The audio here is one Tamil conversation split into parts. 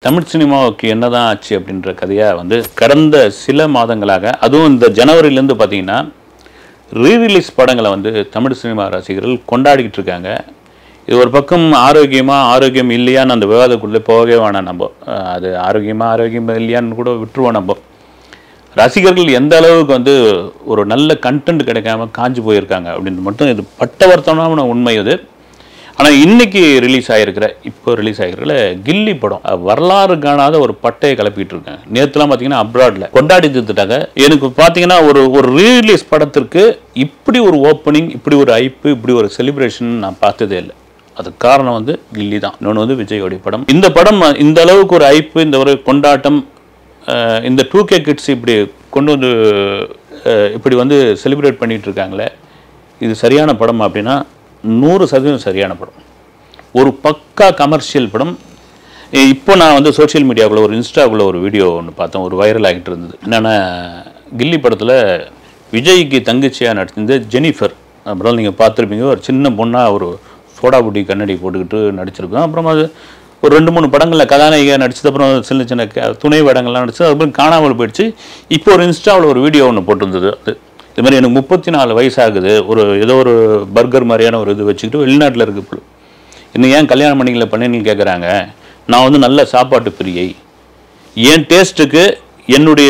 தமிழ் சினிமாவுக்கு என்னதான் ஆச்சு அப்படின்ற கதையாக வந்து கடந்த சில மாதங்களாக அதுவும் இந்த ஜனவரியிலேருந்து பார்த்தீங்கன்னா ரீரிலீஸ் படங்களை வந்து தமிழ் சினிமா ரசிகர்கள் கொண்டாடிக்கிட்டு இருக்காங்க இது ஒரு பக்கம் ஆரோக்கியமாக ஆரோக்கியம் இல்லையான்னு அந்த விவாதக்குள்ளே போகவே வேணாம் நம்ம அஹ் அது ஆரோக்கியமாக ஆரோக்கியம் இல்லையான்னு கூட விட்டுருவோம் நம்ம ரசிகர்கள் எந்த அளவுக்கு வந்து ஒரு நல்ல கண்டென்ட் கிடைக்காம காஞ்சு போயிருக்காங்க அப்படின்னு மட்டும் இது பட்டவர்த்தனமான உண்மை இது ஆனால் இன்னைக்கு ரிலீஸ் ஆகிருக்கிற இப்போ ரிலீஸ் ஆகிருக்கிற கில்லி படம் அஹ் வரலாறு காணாத ஒரு பட்டையை கிளப்பிட்டு இருக்காங்க நேற்றுலாம் பார்த்தீங்கன்னா அப்ராடில் கொண்டாடி தீர்த்துட்டாங்க எனக்கு பார்த்தீங்கன்னா ஒரு ஒரு ரீரிலீஸ் படத்திற்கு இப்படி ஒரு ஓப்பனிங் இப்படி ஒரு ஐப்பு இப்படி ஒரு செலிப்ரேஷன் நான் பார்த்ததே இல்லை அதுக்கு காரணம் வந்து கில்லி தான் இன்னொன்று வந்து விஜயோடைய படம் இந்த படம் இந்த அளவுக்கு ஒரு ஐப்பு இந்த ஒரு கொண்டாட்டம் அஹ் இந்த டூ கே கிட்ஸ் இப்படி கொண்டு வந்து அஹ் இப்படி வந்து செலிப்ரேட் பண்ணிட்டு இருக்காங்களே இது சரியான படம் அப்படின்னா நூறு சதவீதம் சரியான படம் ஒரு பக்கா கமர்ஷியல் படம் இ- இப்போ நான் வந்து சோஷியல் மீடியாவில் ஒரு இன்ஸ்டாவில் ஒரு வீடியோ ஒன்று பார்த்தேன் ஒரு வைரல் ஆகிட்டு இருந்தது என்னென்னா கில்லி படத்தில் விஜய்க்கு தங்கச்சியாக நடிச்சிருந்த ஜெனிஃபர் அப்புறம் நீங்கள் பார்த்துருப்பீங்க ஒரு சின்ன பொண்ணாக ஒரு சோடா புட்டி கண்ணாடி போட்டுக்கிட்டு நடிச்சிருக்கோம் அப்புறம் அது ஒரு ரெண்டு மூணு படங்களில் கதாநாயகியாக நடிச்சது அப்புறம் சின்ன சின்ன க- துணை வேடங்கள்லாம் நடிச்சது அதுக்கப்புறம் காணாமல் போயிடுச்சு இப்போ ஒரு இன்ஸ்டாவில் ஒரு வீடியோ ஒன்று போட்டிருந்தது அது இது மாதிரி எனக்கு முப்பத்தி நாலு வயசாகுது ஒரு ஏதோ ஒரு பர்கர் மாதிரியான ஒரு இது வச்சுக்கிட்டு வெளிநாட்டில் இருக்கு இப்போ இன்னும் ஏன் கல்யாணம் பண்ணிக்கல பண்ணி கேட்குறாங்க நான் வந்து நல்ல சாப்பாட்டு பிரியை என் டேஸ்ட்டுக்கு என்னுடைய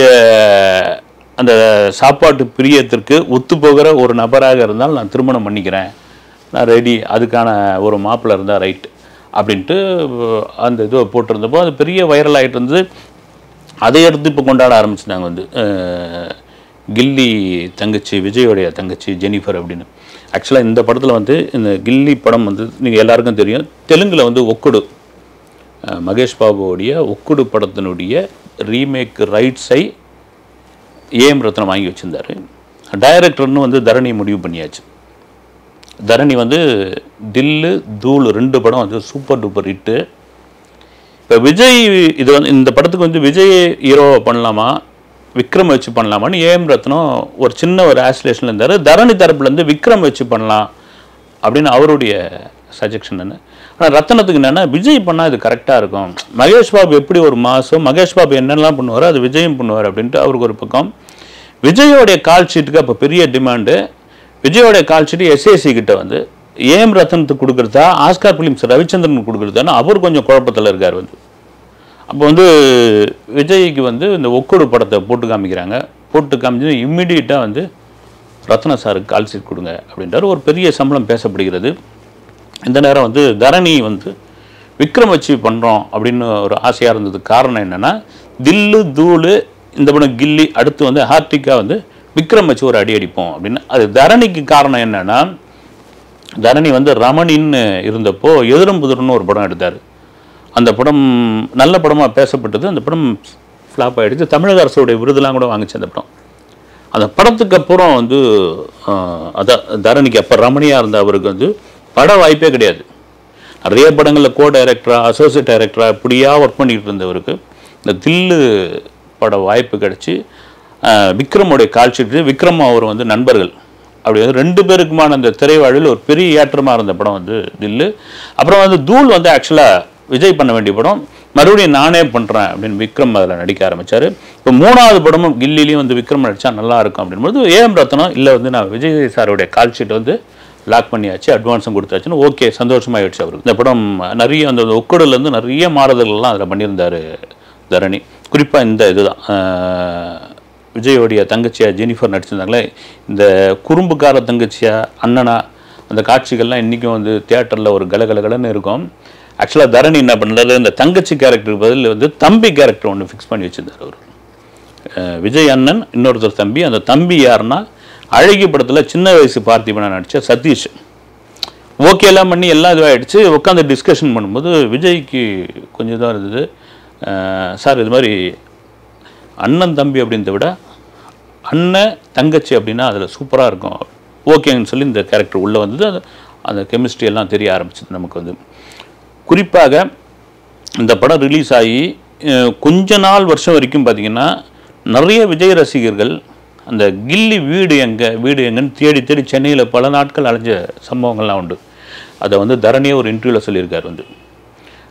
அந்த சாப்பாட்டு பிரியத்திற்கு ஒத்து போகிற ஒரு நபராக இருந்தால் நான் திருமணம் பண்ணிக்கிறேன் நான் ரெடி அதுக்கான ஒரு மாப்பிள்ளை இருந்தால் ரைட் அப்படின்ட்டு அந்த இது போட்டிருந்தப்போ அது பெரிய வைரல் ஆகிட்டு இருந்தது அதை எடுத்து இப்போ கொண்டாட ஆரம்பிச்சிட்டாங்க வந்து அஹ், கில்லி தங்கச்சி விஜயோடைய தங்கச்சி ஜெனிஃபர் அப்படின்னு ஆக்சுவலாக இந்த படத்தில் வந்து இந்த கில்லி படம் வந்து நீங்கள் எல்லாருக்கும் தெரியும் தெலுங்கில் வந்து ஒக்குடு அஹ், மகேஷ் பாபுவோடைய ஒக்குடு படத்தினுடைய ரீமேக் ரைட்ஸை ஏஎம் ரத்னம் வாங்கி வச்சிருந்தாரு டைரக்டர்னு வந்து தரணி முடிவு பண்ணியாச்சு தரணி வந்து தில்லு தூள் ரெண்டு படம் வந்து சூப்பர் டூப்பர் ஹிட்டு இப்போ விஜய் இது வந்து இந்த படத்துக்கு வந்து விஜய் ஹீரோவை பண்ணலாமா விக்ரம் வச்சு பண்ணலாமான்னு ஏஎம் ரத்னம் ஒரு சின்ன ஒரு ஆசிலேஷனில் இருந்தார் தரணி தரப்புலேருந்து விக்ரம் வச்சு பண்ணலாம் அப்படின்னு அவருடைய சஜஷன் என்ன ஆனால் ரத்தனத்துக்கு என்னென்னா விஜய் பண்ணால் இது கரெக்டாக இருக்கும் மகேஷ் பாபு எப்படி ஒரு மாதம் மகேஷ் பாபு என்னெல்லாம் பண்ணுவாரோ அது விஜயும் பண்ணுவார் அப்படின்ட்டு அவருக்கு ஒரு பக்கம் விஜயோடைய கால் ஷீட்டுக்கு அப்போ பெரிய டிமாண்டு விஜயோடைய கால் ஷீட்டு எஸ்ஏசி கிட்ட வந்து ஏஎம் ரத்தனத்துக்கு கொடுக்குறதா ஆஸ்கார் பிலிம்ஸ் ரவிச்சந்திரனுக்கு கொடுக்குறதான்னு அவர் கொஞ்சம் குழப்பத்தில் இருக்கார் வந்து அப்போ வந்து விஜய்க்கு வந்து இந்த ஒக்கோடு படத்தை போட்டு காமிக்கிறாங்க போட்டு காமிச்சு இம்மிடியட்டாக வந்து ரத்ன சாருக்கு கால் ஷீட் கொடுங்க அப்படின்றாரு ஒரு பெரிய சம்பளம் பேசப்படுகிறது இந்த நேரம் வந்து தரணி வந்து விக்ரம் வச்சு பண்ணுறோம் அப்படின்னு ஒரு ஆசையாக இருந்தது காரணம் என்னென்னா தில்லு தூளு இந்த படம் கில்லி அடுத்து வந்து ஹார்டிக்கா வந்து விக்ரம் வச்சு ஒரு அடி அடிப்போம் அப்படின்னு அது தரணிக்கு காரணம் என்னென்னா தரணி வந்து ரமணின்னு இருந்தப்போ எதிரும் புதிருன்னு ஒரு படம் எடுத்தார் அந்த படம் நல்ல படமாக பேசப்பட்டது அந்த படம் ஃப்ளாப் ஆகிடுச்சு தமிழக அரசுடைய விருதுலாம் கூட வாங்குச்சு அந்த படம் அந்த படத்துக்கு அப்புறம் வந்து ஆஹ், அதான் தரணிக்கு அப்போ ரமணியாக இருந்த அவருக்கு வந்து பட வாய்ப்பே கிடையாது நிறைய படங்களில் கோ டைரக்டரா அசோசியேட் டைரக்டரா இப்படியா ஒர்க் பண்ணிட்டு இருந்தவருக்கு இந்த தில்லு பட வாய்ப்பு கிடச்சி விக்ரமுடைய கால்ஷீட்டு விக்ரம் அவர் வந்து நண்பர்கள் அப்படி வந்து ரெண்டு பேருக்குமான அந்த திரைவாழில் ஒரு பெரிய ஏற்றமாக இருந்த படம் வந்து தில்லு அப்புறம் வந்து தூள் வந்து ஆக்சுவலாக விஜய் பண்ண வேண்டிய படம் மறுபடியும் நானே பண்ணுறேன் அப்படின்னு விக்ரம் அதில் நடிக்க ஆரம்பிச்சார் இப்போ மூணாவது படமும் கில்லிலையும் வந்து விக்ரம் நடித்தா நல்லா இருக்கும் அப்படின்போது ஏஎம் ரத்னம் இல்லை வந்து நான் விஜய் சாருடைய கால் ஷீட் வந்து லாக் பண்ணியாச்சு அட்வான்ஸும் கொடுத்தாச்சுன்னு ஓகே சந்தோஷமாயிடுச்சு அவருக்கு இந்த படம் நிறைய அந்த ஒக்கடுலேருந்து நிறைய மாறுதல்கள்லாம் அதில் பண்ணியிருந்தார் தரணி குறிப்பாக இந்த இதுதான் ஆஹ், விஜயோடைய தங்கச்சியா ஜெனிஃபர் நடிச்சிருந்தாங்களே இந்த குறும்புக்கார தங்கச்சியா அண்ணனா அந்த காட்சிகள்லாம் இன்றைக்கும் வந்து தியேட்டரில் ஒரு கலகலகலன்னு இருக்கும் ஆக்சுவலாக தரணி என்ன பண்ணாரு இந்த தங்கச்சி கேரக்டருக்கு பதில் வந்து தம்பி கேரக்டர் ஒன்று ஃபிக்ஸ் பண்ணி வச்சிருந்தார் அவர் அஹ் விஜய் அண்ணன் இன்னொருத்தர் தம்பி அந்த தம்பி யாருன்னா அழகி படத்தில் சின்ன வயசு பார்த்திபனா நடித்த சதீஷ் ஓகே எல்லாம் பண்ணி எல்லாம் இதுவாகிடுச்சு உட்காந்து டிஸ்கஷன் பண்ணும்போது விஜய்க்கு கொஞ்சம் இதாக இருந்தது அஹ் சார் இது மாதிரி அண்ணன் தம்பி அப்படின்றத விட அண்ணன் தங்கச்சி அப்படின்னா அதில் சூப்பராக இருக்கும் ஓகேன்னு சொல்லி இந்த கேரக்டர் உள்ளே வந்தது அது அந்த கெமிஸ்ட்ரி எல்லாம் தெரிய ஆரம்பிச்சது நமக்கு வந்து குறிப்பாக இந்த படம் ரிலீஸ் ஆகி அஹ், கொஞ்ச நாள் வருஷம் வரைக்கும் பார்த்தீங்கன்னா நிறைய விஜய் ரசிகர்கள் அந்த கில்லி வீடு எங்கே வீடு எங்கன்னு தேடி தேடி சென்னையில் பல நாட்கள் அலைஞ்ச சம்பவங்கள்லாம் உண்டு அதை வந்து தரணியே ஒரு இன்டர்வியூவில் சொல்லியிருக்காரு வந்து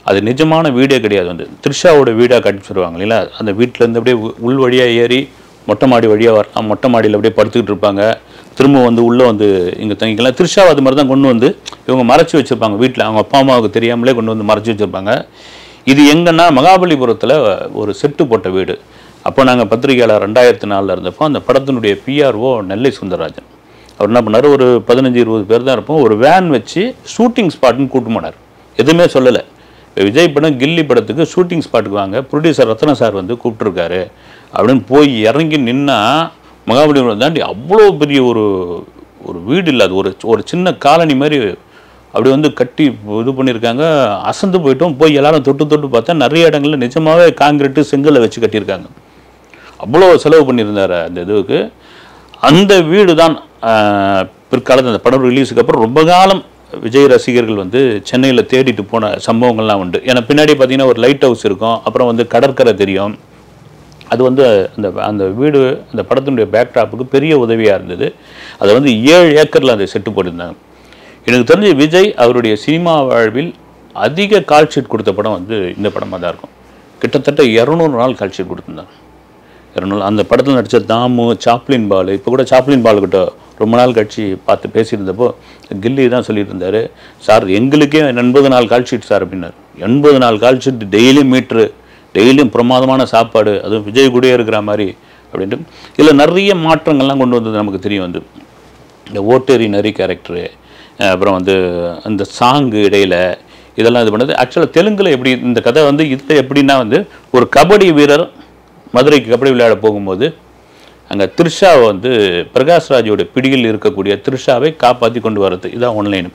அது நிஜமான வீடே கிடையாது வந்து த்ரிஷாவோட வீடாக காட்டிச்சிருவாங்க இல்லைங்களா அந்த வீட்டிலேருந்து அப்படியே உ- உள் வழியாக ஏறி மொட்டை மாடி வழியாக வரலாம் மொட்டை மாடியில் அப்படியே படுத்துக்கிட்டு இருப்பாங்க திரும்ப வந்து உள்ளே வந்து இங்கே தங்கிக்கலாம் த்ரிஷாவை அது மாதிரி தான் கொண்டு வந்து இவங்க மறைச்சி வச்சுருப்பாங்க வீட்டில் அவங்க அப்பா அம்மாவுக்கு தெரியாமலே கொண்டு வந்து மறைச்சி வச்சுருப்பாங்க இது எங்கன்னா மகாபலிபுரத்தில் ஒரு செட்டு போட்ட வீடு அப்போ நாங்கள் பத்திரிகையாளர் ரெண்டாயிரத்தி நாலில் இருந்தப்போ அந்த படத்தினுடைய பிஆர்ஓ நெல்லை சுந்தரராஜன் அவர் என்ன பண்ணார் ஒரு பதினஞ்சு இருபது பேர் தான் இருப்போம் ஒரு வேன் வச்சு ஷூட்டிங் ஸ்பாட்னு கூட்டு போனார் எதுவுமே சொல்லலை இப்போ விஜய் படம் கில்லி படத்துக்கு ஷூட்டிங் ஸ்பாட்டுக்கு வாங்க ப்ரொடியூசர் ரத்ன சார் வந்து கூப்பிட்டுருக்காரு அப்படின்னு போய் இறங்கி நின்னா மகாபலிபுரம் தாண்டி அவ்வளோ பெரிய ஒரு ஒரு வீடு இல்லை அது ஒரு ஒரு சின்ன காலனி மாதிரி அப்படி வந்து கட்டி இது பண்ணியிருக்காங்க அசந்து போயிட்டோம் போய் எல்லாரும் தொட்டு தொட்டு பார்த்தா நிறைய இடங்கள்ல நிஜமாவே காங்கிரீட்டு செங்கலை வச்சு கட்டியிருக்காங்க அவ்வளோ செலவு பண்ணியிருந்தார் அந்த இதுவுக்கு அந்த வீடு தான் பிற்காலத்தில் அந்த படம் ரிலீஸுக்கு அப்புறம் ரொம்ப காலம் விஜய் ரசிகர்கள் வந்து சென்னையில் தேடிட்டு போன சம்பவங்கள்லாம் உண்டு ஏன்னா பின்னாடி பார்த்தீங்கன்னா ஒரு லைட் ஹவுஸ் இருக்கும் அப்புறம் வந்து கடற்கரை தெரியும் அது வந்து அந்த அந்த வீடு அந்த படத்தினுடைய பேக்ட்ராப்புக்கு பெரிய உதவியாக இருந்தது அதை வந்து ஏழு ஏக்கரில் அதை செட்டு போட்டிருந்தாங்க எனக்கு தெரிஞ்ச விஜய் அவருடைய சினிமா வாழ்வில் அதிக கால் ஷீட் கொடுத்த படம் வந்து இந்த படமாக தான் இருக்கும் கிட்டத்தட்ட இரநூறு நாள் கால் ஷீட் கொடுத்துருந்தாங்க இரநூறு அந்த படத்தில் நடித்த தாமு சாப்ளின் பால் இப்போ கூட சாப்ளின் பால் கிட்ட ரொம்ப நாள் கழிச்சு பார்த்து பேசியிருந்தப்போ கில்லி தான் சொல்லிட்டு இருந்தாரு சார் எங்களுக்கே எண்பது நாள் கால் ஷீட் சார் அப்படின்னாரு எண்பது நாள் கால் ஷீட் டெய்லியும் மீட்ரு டெய்லியும் பிரமாதமான சாப்பாடு அதுவும் விஜய் கூடயே இருக்கிற மாதிரி அப்படின்ட்டு இதில் நிறைய மாற்றங்கள்லாம் கொண்டு வந்தது நமக்கு தெரியும் வந்து இந்த ஓட்டேரி நரி கேரக்டரு அப்புறம் வந்து அந்த சாங்கு இடையில இதெல்லாம் இது பண்ணது ஆக்சுவலாக தெலுங்கில் எப்படி இந்த கதை வந்து இதில் எப்படின்னா வந்து ஒரு கபடி வீரர் மதுரைக்கு கபடி விளையாட போகும்போது அங்கே த்ரிஷாவை வந்து பிரகாஷ்ராஜோட பிடியில் இருக்கக்கூடிய த்ரிஷாவை காப்பாற்றி கொண்டு வர்றது இதான் ஒன்லைன்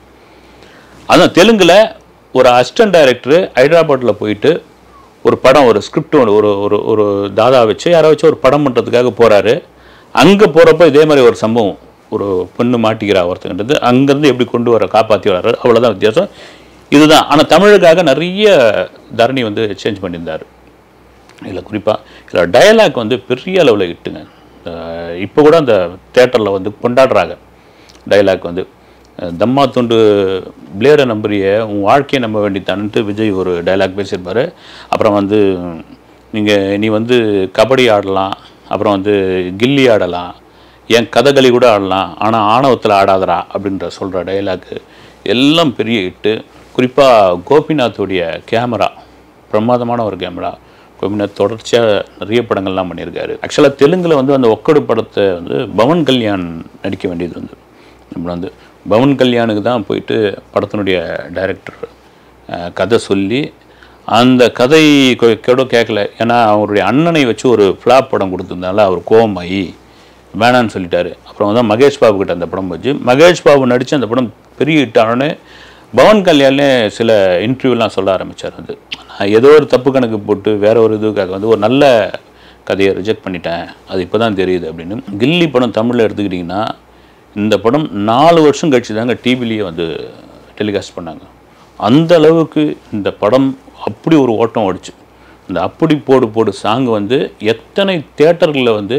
அதான் தெலுங்கில் ஒரு அசிஸ்டன்ட் டைரக்டர் ஹைதராபாத்தில் போயிட்டு ஒரு படம் ஒரு ஸ்கிரிப்ட் ஒரு ஒரு ஒரு ஒரு தாதா வச்சு யாரோ வச்சு ஒரு படம் பண்ணுறதுக்காக போகிறாரு அங்கே போகிறப்ப இதே மாதிரி ஒரு சம்பவம் ஒரு பொண்ணு மாட்டிக்கிறா ஒருத்தங்கிறது அங்கேருந்து எப்படி கொண்டு வர காப்பாற்றி வர்றாரு அவ்வளோதான் வித்தியாசம் இதுதான் ஆனால் தமிழுக்காக நிறைய தரணி வந்து சேஞ்ச் பண்ணியிருந்தார் இதில் குறிப்பாக இதில் டயலாக் வந்து பெரிய அளவில் இட்டுங்க இப்போ கூட அந்த தேட்டரில் வந்து கொண்டாடுறாங்க டயலாக் வந்து அஹ் தம்மா துண்டு பிளேரை நம்புறிய உன் வாழ்க்கையை நம்ப வேண்டித்தான்ட்டு விஜய் ஒரு டயலாக் பேசியிருப்பார் அப்புறம் வந்து நீங்கள் நீ வந்து கபடி ஆடலாம் அப்புறம் வந்து கில்லி ஆடலாம் என் கதகளி கூட ஆடலாம் ஆனால் ஆணவத்தில் ஆடாதடா அப்படின்ற சொல்கிற டயலாக்கு எல்லாம் பெரிய ஹிட்டு குறிப்பாக கோபிநாத்துடைய கேமரா பிரமாதமான ஒரு கேமரா கோபிநாத் தொடர்ச்சியாக நிறைய படங்கள்லாம் பண்ணியிருக்காரு ஆக்சுவலாக தெலுங்கில் வந்து அந்த ஒக்கடு படத்தை வந்து பவன் கல்யாண் நடிக்க வேண்டியது வந்து நம்ம வந்து பவன் கல்யாணுக்கு தான் போயிட்டு படத்தினுடைய டைரக்டர் கதை சொல்லி அந்த கதை கொ- கூட கேட்கல ஏன்னா அவருடைய அண்ணனை வச்சு ஒரு ஃப்ளாப் படம் கொடுத்ததுனால அவர் கோவமாயி வேணான்னு சொல்லிட்டாரு அப்புறம் தான் மகேஷ் பாபு கிட்ட அந்த படம் வச்சு மகேஷ் பாபு நடித்து அந்த படம் பெரிய ஹிட் ஆனோடனே பவன் கல்யாணே சில இன்டர்வியூலாம் சொல்ல ஆரம்பித்தார் வந்து நான் ஏதோ ஒரு தப்பு கணக்கு போட்டு வேற ஒரு இதுக்காக வந்து ஒரு நல்ல கதையை ரிஜெக்ட் பண்ணிட்டேன் அது இப்போ தான் தெரியுது அப்படின்னு கில்லி படம் தமிழில் எடுத்துக்கிட்டிங்கன்னா இந்த படம் நாலு வருஷம் கழிச்சு தாங்க டிவிலேயே வந்து டெலிகாஸ்ட் பண்ணாங்க அந்த அளவுக்கு இந்த படம் அப்படி ஒரு ஓட்டம் ஓடிச்சு இந்த அப்படி போடு போடு சாங் வந்து எத்தனை தேட்டர்களில் வந்து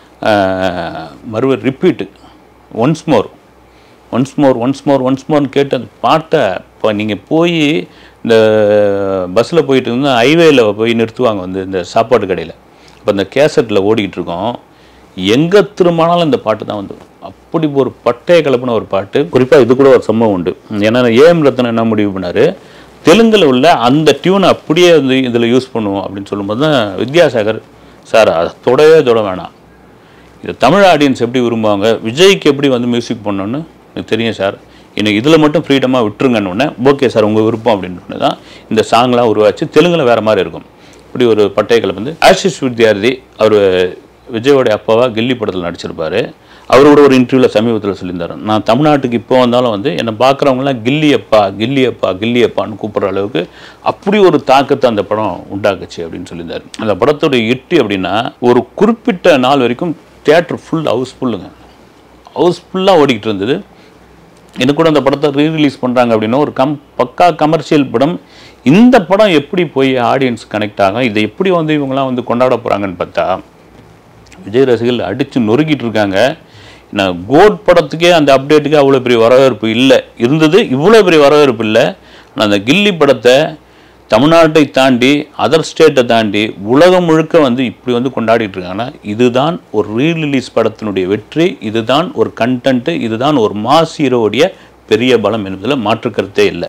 ஆஹ், மறுவ repeat once more once more once more once மோர்னு கேட்டு அந்த பாட்டை இப்போ நீங்கள் போய் இந்த பஸ்ஸில் போயிட்டு இருந்தால் ஹைவேல போய் நிறுத்துவாங்க வந்து இந்த சாப்பாடு கடையில் இப்போ இந்த கேசட்டில் ஓடிக்கிட்டு இருக்கோம் எங்கே திரும்பினாலும் இந்த பாட்டு தான் வந்து அப்படி ஒரு பட்டையை கலப்பின ஒரு பாட்டு குறிப்பாக இது கூட ஒரு சம்பவம் உண்டு ஏன்னா ஏஎம் ரத்னம் என்ன முடிவு பண்ணார் தெலுங்கில் உள்ள அந்த டியூனை அப்படியே வந்து இதில் யூஸ் பண்ணுவோம் அப்படின்னு சொல்லும்போது தான் வித்யாசாகர் சார் அதை தொடவே தொட வேணாம் இது தமிழ் ஆடியன்ஸ் எப்படி விரும்புவாங்க விஜய்க்கு எப்படி வந்து மியூசிக் பண்ணணும்னு எனக்கு தெரியும் சார் எனக்கு இதில் மட்டும் ஃப்ரீடமாக விட்டுருங்கன்னு உடனே ஓகே சார் உங்கள் விருப்பம் அப்படின்னு தான் இந்த சாங்லாம் உருவாச்சு தெலுங்குல வேறு மாதிரி இருக்கும் இப்படி ஒரு பட்டை கலப்பு ஆஷிஷ் வித்யார்த்தி அவர் விஜயோட அப்பாவா கில்லி படத்தில் நடிச்சிருப்பாரு அவரோட ஒரு இன்டர்வியூவில் சமீபத்தில் சொல்லியிருந்தாரு நான் தமிழ்நாட்டுக்கு இப்போ வந்தாலும் வந்து என்னை பார்க்குறவங்களாம் கில்லியப்பா கில்லியப்பா கில்லியப்பான்னு கூப்பிட்ற அளவுக்கு அப்படி ஒரு தாக்கத்தை அந்த படம் உண்டாக்குச்சு அப்படின்னு சொல்லியிருந்தாரு அந்த படத்தோட இட்டு அப்படின்னா ஒரு குறிப்பிட்ட நாள் வரைக்கும் தியேட்டர் ஃபுல் ஹவுஸ்ஃபுல்லுங்க ஹவுஸ்ஃபுல்லாக ஓடிக்கிட்டு இருந்தது எனக்கு கூட அந்த படத்தை ரீ ரிலீஸ் பண்ணுறாங்க அப்படின்னா ஒரு கம் பக்கா கமர்ஷியல் படம் இந்த படம் எப்படி போய் ஆடியன்ஸ் கனெக்ட் ஆகும் இதை எப்படி வந்து இவங்கெல்லாம் வந்து கொண்டாட போகிறாங்கன்னு பார்த்தா விஜய் ரசிகர்கள் அடித்து நொறுக்கிட்டு இருக்காங்க நான் கோட் படத்துக்கே அந்த அப்டேட்டுக்கு அவ்வளோ பெரிய வரவேற்பு இல்லை இருந்தது இவ்வளோ பெரிய வரவேற்பு இல்லை ஆனால் அந்த கில்லி படத்தை தமிழ்நாட்டை தாண்டி அதர் ஸ்டேட்டை தாண்டி உலகம் முழுக்க வந்து இப்படி வந்து கொண்டாடிட்டு இருக்காங்கன்னா இதுதான் ஒரு ரீரிலீஸ் படத்தினுடைய வெற்றி இதுதான் ஒரு கண்டென்ட்டு இதுதான் ஒரு மாஸ் ஹீரோவுடைய பெரிய பலம் என்பதில் மாற்று கருத்தே இல்லை